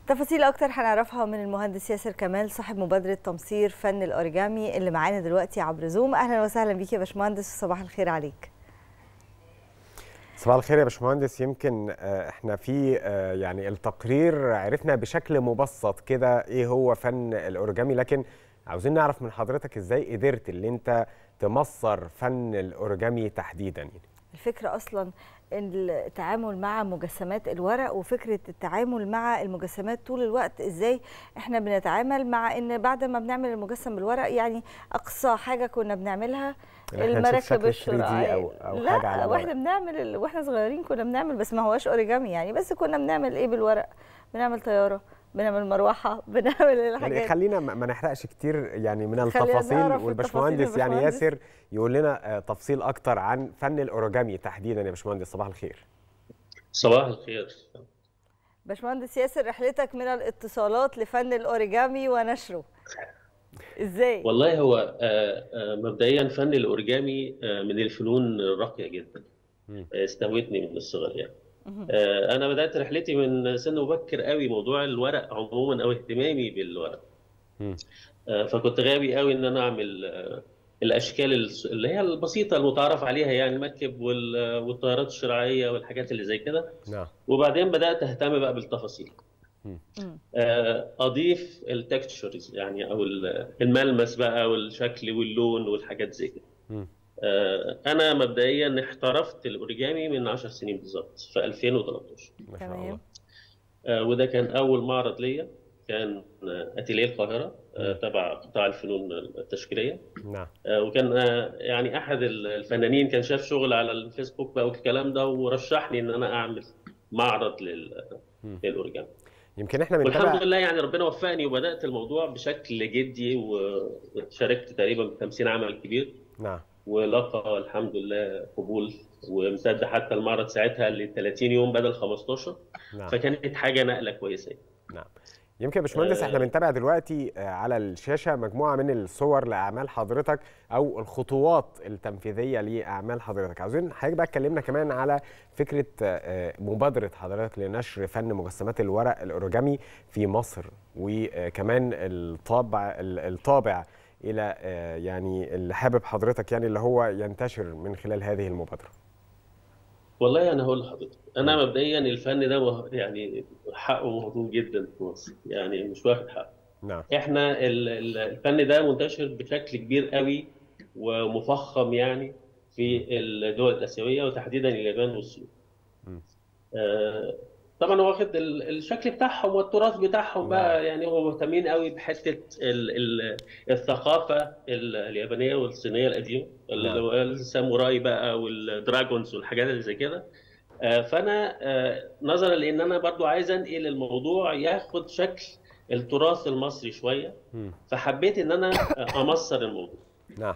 تفاصيل اكتر هنعرفها من المهندس ياسر كمال صاحب مبادره تمصير فن الاوريجامي اللي معانا دلوقتي عبر زوم اهلا وسهلا بيك يا باشمهندس وصباح الخير عليك صباح الخير يا باشمهندس يمكن احنا في يعني التقرير عرفنا بشكل مبسط كده ايه هو فن الاوريجامي لكن عاوزين نعرف من حضرتك ازاي قدرت اللي انت تمصر فن الاوريجامي تحديدا يعني الفكره اصلا التعامل مع مجسمات الورق وفكره التعامل مع المجسمات طول الوقت ازاي احنا بنتعامل مع ان بعد ما بنعمل المجسم بالورق يعني اقصى حاجه كنا بنعملها المراكب الشراعيه أو, أو لا حاجة على واحنا بنعمل واحنا صغيرين كنا بنعمل بس ما هواش اوريجامي يعني بس كنا بنعمل ايه بالورق بنعمل طياره بنعمل مروحه بنعمل الحاجات يعني خلينا ما نحرقش كتير يعني من التفاصيل والباشمهندس يعني ياسر يقول لنا تفصيل اكتر عن فن الاوريجامي تحديدا يا باشمهندس صباح الخير صباح الخير باشمهندس ياسر رحلتك من الاتصالات لفن الاوريجامي ونشره ازاي والله هو مبدئيا فن الاوريجامي من الفنون الراقيه جدا استهوتني من الصغر يعني انا بدات رحلتي من سن مبكر قوي موضوع الورق عموما او اهتمامي بالورق فكنت غاوي قوي ان انا اعمل الاشكال اللي هي البسيطه المتعارف عليها يعني المركب والطيارات الشراعيه والحاجات اللي زي كده وبعدين بدات اهتم بقى بالتفاصيل اضيف التكتشرز يعني او الملمس بقى والشكل واللون والحاجات زي كده انا مبدئيا احترفت الاوريجامي من 10 سنين بالظبط في 2013 ما شاء الله وده كان اول معرض ليا كان اتيليه القاهره تبع قطاع الفنون التشكيليه نعم وكان يعني احد الفنانين كان شاف شغل على الفيسبوك بقى والكلام ده ورشحني ان انا اعمل معرض للاوريجامي يمكن احنا بنتابع والحمد لله يعني ربنا وفقني وبدات الموضوع بشكل جدي وشاركت تقريبا ب 50 عمل كبير نعم ولقى الحمد لله قبول وامتد حتى المعرض ساعتها ل 30 يوم بدل 15 نعم. فكانت حاجه نقله كويسه نعم يمكن يا باشمهندس احنا بنتابع دلوقتي على الشاشه مجموعه من الصور لاعمال حضرتك او الخطوات التنفيذيه لاعمال حضرتك عاوزين حضرتك بقى اتكلمنا كمان على فكره مبادره حضرتك لنشر فن مجسمات الورق الاوريجامي في مصر وكمان الطابع الطابع الى يعني اللي حابب حضرتك يعني اللي هو ينتشر من خلال هذه المبادره والله انا هقول لحضرتك انا مبدئيا الفن ده يعني حقه مهضوم جدا في مصر يعني مش واخد حقه نعم احنا الفن ده منتشر بشكل كبير قوي ومفخم يعني في الدول الاسيويه وتحديدا اليابان والصين آه طبعا هو واخد الشكل بتاعهم والتراث بتاعهم بقى يعني هو مهتمين قوي بحته الثقافه اليابانيه والصينيه القديمه اللي هو الساموراي بقى والدراجونز والحاجات اللي زي كده فانا نظرا لان انا برضو عايز انقل الموضوع ياخد شكل التراث المصري شويه فحبيت ان انا امصر الموضوع نعم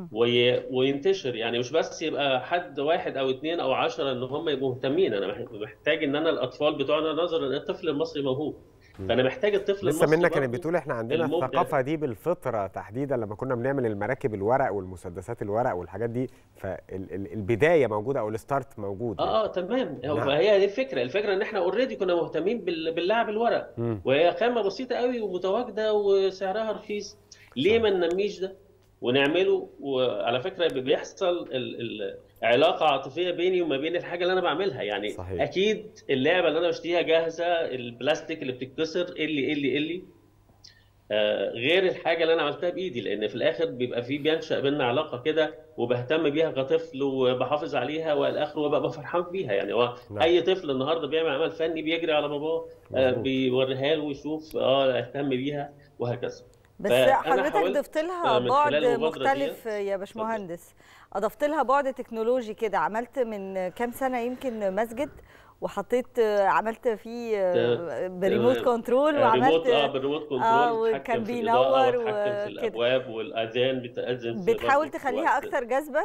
وينتشر يعني مش بس يبقى حد واحد او اثنين او عشرة ان هم يبقوا مهتمين انا محتاج ان انا الاطفال بتوعنا نظرا ان الطفل المصري موهوب فانا محتاج الطفل لسه المصري منا كانت بتقول احنا عندنا المبدع. الثقافه دي بالفطره تحديدا لما كنا بنعمل المراكب الورق والمسدسات الورق والحاجات دي فالبدايه موجوده او الستارت موجود اه اه تمام نعم. فهي دي الفكره الفكره ان احنا اوريدي كنا مهتمين باللعب الورق م. وهي خامه بسيطه قوي ومتواجده وسعرها رخيص ليه ما ننميش ده ونعمله وعلى فكره بيحصل علاقه عاطفيه بيني وما بين الحاجه اللي انا بعملها يعني صحيح. اكيد اللعبه اللي انا بشتريها جاهزه البلاستيك اللي بتتكسر اللي اللي اللي آه غير الحاجه اللي انا عملتها بايدي لان في الاخر بيبقى في بينشا بينا علاقه كده وبهتم بيها كطفل وبحافظ عليها والى اخره وببقى فرحان بيها يعني هو نعم. اي طفل النهارده بيعمل عمل فني بيجري على باباه آه بيوريها له ويشوف اه اهتم بيها وهكذا بس حضرتك ضفت لها بعد مختلف يا باشمهندس اضفت لها بعد تكنولوجي كده عملت من كام سنه يمكن مسجد وحطيت عملت فيه بريموت كنترول وعملت اه بالريموت كنترول اه وكان بينور وكده الابواب والاذان بتاذن بتحاول تخليها اكثر جذبا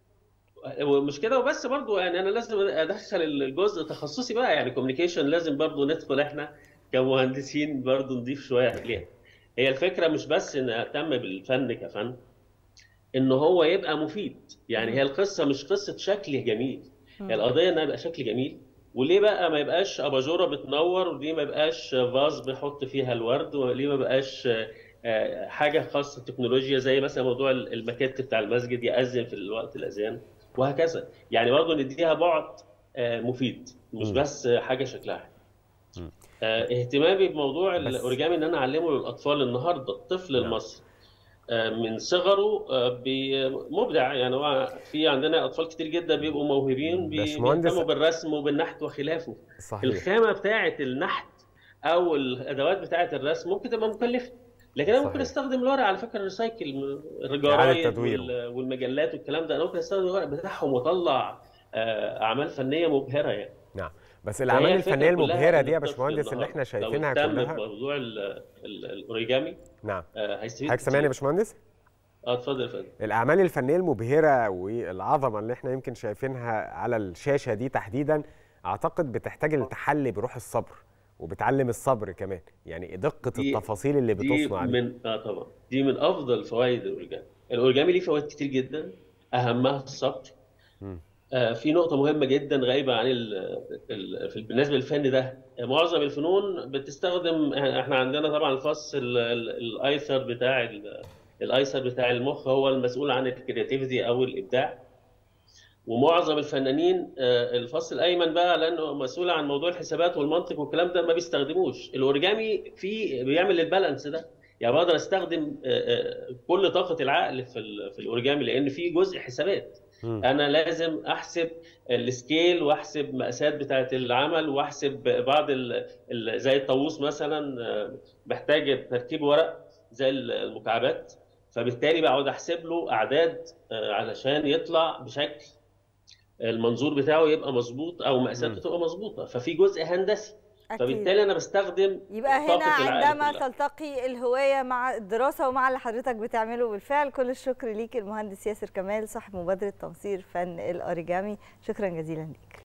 ومش كده وبس برضو يعني انا لازم ادخل الجزء تخصصي بقى يعني كوميونيكيشن لازم برضو ندخل احنا كمهندسين برضو نضيف شويه عليها هي الفكره مش بس ان اهتم بالفن كفن ان هو يبقى مفيد يعني هي القصه مش قصه شكل جميل هي القضيه انها يبقى شكل جميل وليه بقى ما يبقاش اباجوره بتنور وليه ما يبقاش فاز بنحط فيها الورد وليه ما بقاش حاجه خاصه تكنولوجيا زي مثلا موضوع المكات بتاع المسجد يأذن في الوقت الاذان وهكذا يعني برضه نديها بعد مفيد مش بس حاجه شكلها حلو اهتمامي بموضوع الاوريجامي ان انا اعلمه للاطفال النهارده الطفل المصري من صغره مبدع يعني هو في عندنا اطفال كتير جدا بيبقوا موهوبين بيهتموا بالرسم وبالنحت وخلافه صحيح. الخامه بتاعه النحت او الادوات بتاعه الرسم ممكن تبقى مكلفه لكن انا ممكن استخدم الورق على فكره الريسايكل الجرايد والمجلات والكلام ده انا ممكن استخدم الورق بتاعهم واطلع اعمال فنيه مبهره يعني نعم بس الاعمال الفنيه المبهره دي يا باشمهندس اللي احنا شايفينها كلها موضوع الاوريجامي نعم هيستفيد حضرتك سامعني يا باشمهندس؟ اه اتفضل يا فندم الاعمال الفنيه المبهره والعظمه اللي احنا يمكن شايفينها على الشاشه دي تحديدا اعتقد بتحتاج للتحلي بروح الصبر وبتعلم الصبر كمان يعني دقه التفاصيل اللي بتصنع دي من اه طبعا دي من افضل فوائد الاوريجامي الاوريجامي ليه فوائد كتير جدا اهمها الصبر آه في نقطة مهمة جدا غايبة عن ال ال بالنسبة للفن ده معظم الفنون بتستخدم احنا عندنا طبعا الفص الايسر بتاع الايسر بتاع المخ هو المسؤول عن الكرياتيفيتي او الابداع ومعظم الفنانين الفص الايمن بقى لانه مسؤول عن موضوع الحسابات والمنطق والكلام ده ما بيستخدموش الاوريجامي في بيعمل البالانس ده يعني بقدر استخدم كل طاقه العقل في في الاوريجامي لان في جزء حسابات انا لازم احسب السكيل واحسب مقاسات بتاعه العمل واحسب بعض ال زي الطاووس مثلا محتاج تركيب ورق زي المكعبات فبالتالي بقعد احسب له اعداد علشان يطلع بشكل المنظور بتاعه يبقى مظبوط او مقاساته تبقى مظبوطه ففي جزء هندسي أكيد. فبالتالي انا بستخدم يبقى هنا عندما تلتقي الهوايه مع الدراسه ومع اللي حضرتك بتعمله بالفعل كل الشكر ليك المهندس ياسر كمال صاحب مبادره تنصير فن الاوريجامي شكرا جزيلا ليك